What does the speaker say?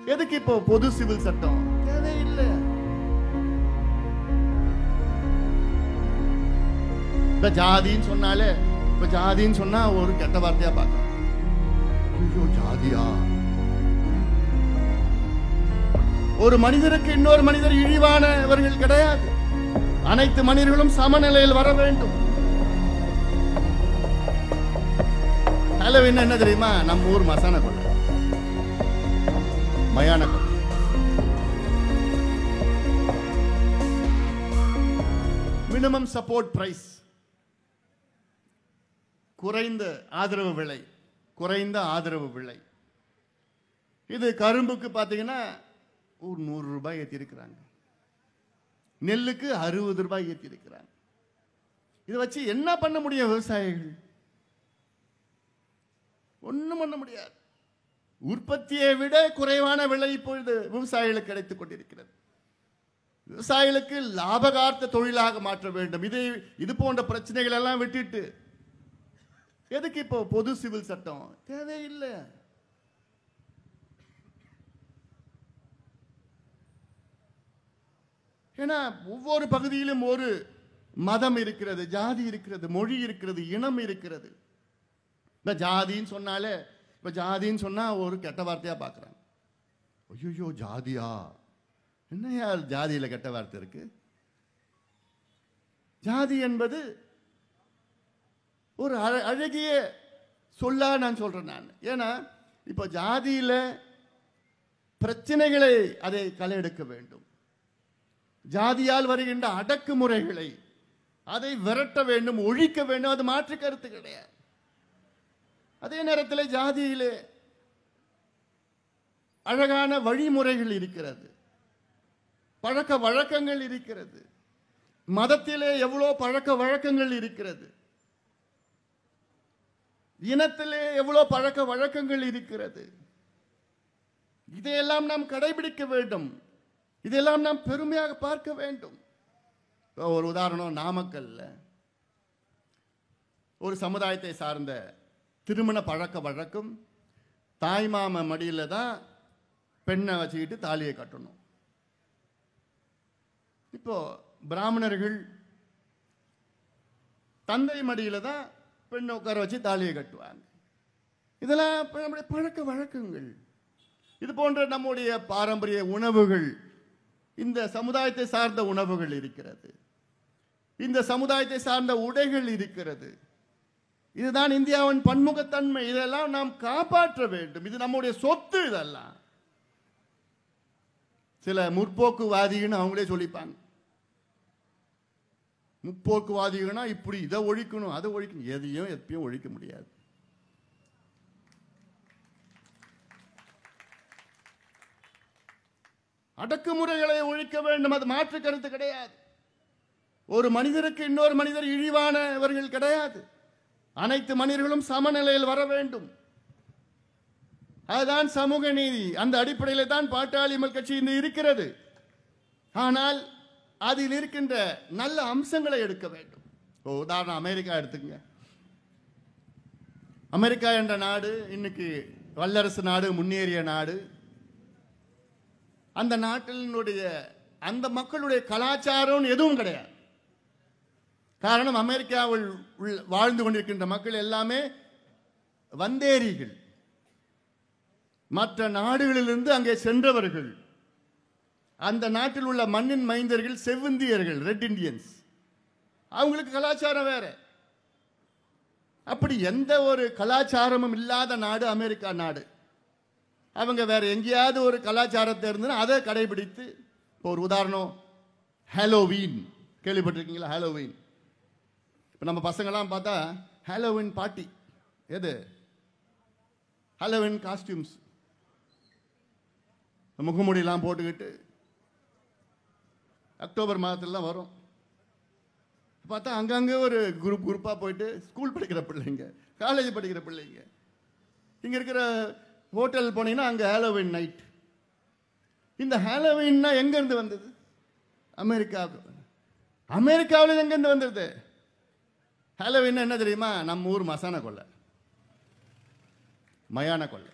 எதுக்கு இப்போ பொது சிவில் சட்டம் தேவையில்லை இப்ப ஜாதின்னு சொன்னாலே இப்ப ஜாதின்னு சொன்னா ஒரு கெட்ட வார்த்தையா பார்க்கலாம் ஐயோ ஜாதியா ஒரு மனிதருக்கு இன்னொரு மனிதர் இழிவானவர்கள் கிடையாது அனைத்து மனிதர்களும் சமநிலையில் வர வேண்டும் ஹலோவின் என்ன தெரியுமா நம்ம ஊர் மசான கொள்ளை மயான கொள்ளை மினிமம் சப்போர்ட் பிரைஸ் குறைந்த ஆதரவு விலை குறைந்த ஆதரவு விலை இது கரும்புக்கு பார்த்தீங்கன்னா ஒரு நூறு ரூபாய் ஏற்றி இருக்கிறாங்க நெல்லுக்கு அறுபது ரூபாய் ஏற்றி இருக்கிறாங்க இதை வச்சு என்ன பண்ண முடியும் விவசாயிகள் ஒண்ணும் பண்ண முடியாது உற்பத்தியை விட குறைவான விலை இப்பொழுது விவசாயிகளுக்கு கிடைத்துக் கொண்டிருக்கிறது விவசாயிகளுக்கு லாபகார்த்த தொழிலாக மாற்ற வேண்டும் இதை இது போன்ற பிரச்சனைகள் எல்லாம் விட்டுட்டு எதுக்கு இப்போ பொது சிவில் சட்டம் தேவையில்லை ஏன்னா ஒவ்வொரு பகுதியிலும் ஒரு மதம் இருக்கிறது ஜாதி இருக்கிறது மொழி இருக்கிறது இனம் இருக்கிறது இந்த ஜாதின்னு சொன்னாலே இப்ப ஜாதின்னு சொன்னா ஒரு கெட்ட வார்த்தையா பார்க்கறாங்க ஐயோ ஜாதியா என்னையா ஜாதியில கெட்ட வார்த்தை இருக்கு ஜாதி என்பது ஒரு அழ- அழகிய சொல்லா நான் சொல்றேன் நான் ஏன்னா இப்போ ஜாதியில பிரச்சனைகளை அதை களை எடுக்க வேண்டும் ஜாதியால் வருகின்ற அடக்குமுறைகளை அதை விரட்ட வேண்டும் ஒழிக்க வேண்டும் அது மாற்று கருத்து கிடையாது அதே நேரத்தில் ஜாதியிலே அழகான வழிமுறைகள் இருக்கிறது பழக்க வழக்கங்கள் இருக்கிறது மதத்திலே எவ்வளோ பழக்க வழக்கங்கள் இருக்கிறது இனத்திலே எவ்வளோ பழக்க வழக்கங்கள் இருக்கிறது இதையெல்லாம் நாம் கடைபிடிக்க வேண்டும் இதெல்லாம் நாம் பெருமையாக பார்க்க வேண்டும் இப்போ ஒரு உதாரணம் நாமக்கல்ல ஒரு சமுதாயத்தை சார்ந்த திருமண பழக்க வழக்கம் தாய்மாம மடியில தான் பெண்ணை வச்சுக்கிட்டு தாலியை கட்டணும் இப்போ பிராமணர்கள் தந்தை மடியில தான் பெண்ணை உட்கார வச்சு தாலியை கட்டுவாங்க இதெல்லாம் இப்ப நம்முடைய பழக்க வழக்கங்கள் இது போன்ற நம்முடைய பாரம்பரிய உணவுகள் இந்த சமுதாயத்தை சார்ந்த உணவுகள் இருக்கிறது இந்த சமுதாயத்தை சார்ந்த உடைகள் இருக்கிறது இதுதான் இந்தியாவின் பன்முகத்தன்மை இதெல்லாம் நாம் காப்பாற்ற வேண்டும் இது நம்முடைய சொத்து இதெல்லாம் சில முற்போக்குவாதிகள்னு அவங்களே சொல்லிப்பாங்க முற்போக்குவாதிகள்னா இப்படி இதை ஒழிக்கணும் அதை ஒழிக்கணும் எதையும் எப்பயும் ஒழிக்க முடியாது அடக்குமுறைகளை ஒழிக்க வேண்டும் அது மாற்று கருத்து கிடையாது ஒரு மனிதருக்கு இன்னொரு மனிதர் இழிவானவர்கள் கிடையாது அனைத்து மனிதர்களும் சமநிலையில் வர வேண்டும் அதுதான் சமூக நீதி அந்த அடிப்படையில் தான் பாட்டாளி மக்கள் கட்சி இன்று இருக்கிறது ஆனால் அதில் இருக்கின்ற நல்ல அம்சங்களை எடுக்க வேண்டும் இப்போ உதாரணம் அமெரிக்கா எடுத்துங்க அமெரிக்கா என்ற நாடு இன்னைக்கு வல்லரசு நாடு முன்னேறிய நாடு அந்த நாட்டினுடைய அந்த மக்களுடைய கலாச்சாரம் எதுவும் கிடையாது காரணம் அமெரிக்காவில் உள்ள வாழ்ந்து கொண்டிருக்கின்ற மக்கள் எல்லாமே வந்தேரிகள் மற்ற நாடுகளிலிருந்து அங்கே சென்றவர்கள் அந்த நாட்டில் உள்ள மண்ணின் மைந்தர்கள் செவ்வந்தியர்கள் ரெட் இண்டியன்ஸ் அவங்களுக்கு கலாச்சாரம் வேற அப்படி எந்த ஒரு கலாச்சாரமும் இல்லாத நாடு அமெரிக்கா நாடு அவங்க வேற எங்கேயாவது ஒரு கலாச்சாரத்தை இருந்துன்னா அதை கடைபிடித்து இப்போ ஒரு உதாரணம் ஹாலோவீன் கேள்விப்பட்டிருக்கீங்களா ஹாலோவீன் இப்போ நம்ம பசங்களாம் பார்த்தா ஹாலோவின் பார்ட்டி எது ஹாலோவின் காஸ்டியூம்ஸ் முகமூடியெல்லாம் போட்டுக்கிட்டு அக்டோபர் மாதத்துலலாம் வரும் பார்த்தா அங்கங்கே ஒரு குரூப் குரூப்பாக போயிட்டு ஸ்கூல் படிக்கிற பிள்ளைங்க காலேஜ் படிக்கிற பிள்ளைங்க இங்கே இருக்கிற ஹோட்டல் போனீங்கன்னா அங்கே ஹாலோவின் நைட் இந்த ஹாலோவின்னா எங்கேருந்து வந்தது அமெரிக்காவுக்கு அமெரிக்காவில் எங்கேருந்து வந்தது ஹாலோவின் என்ன தெரியுமா நம்ம ஊர் மசான கொள்ளை மயான கொள்ளை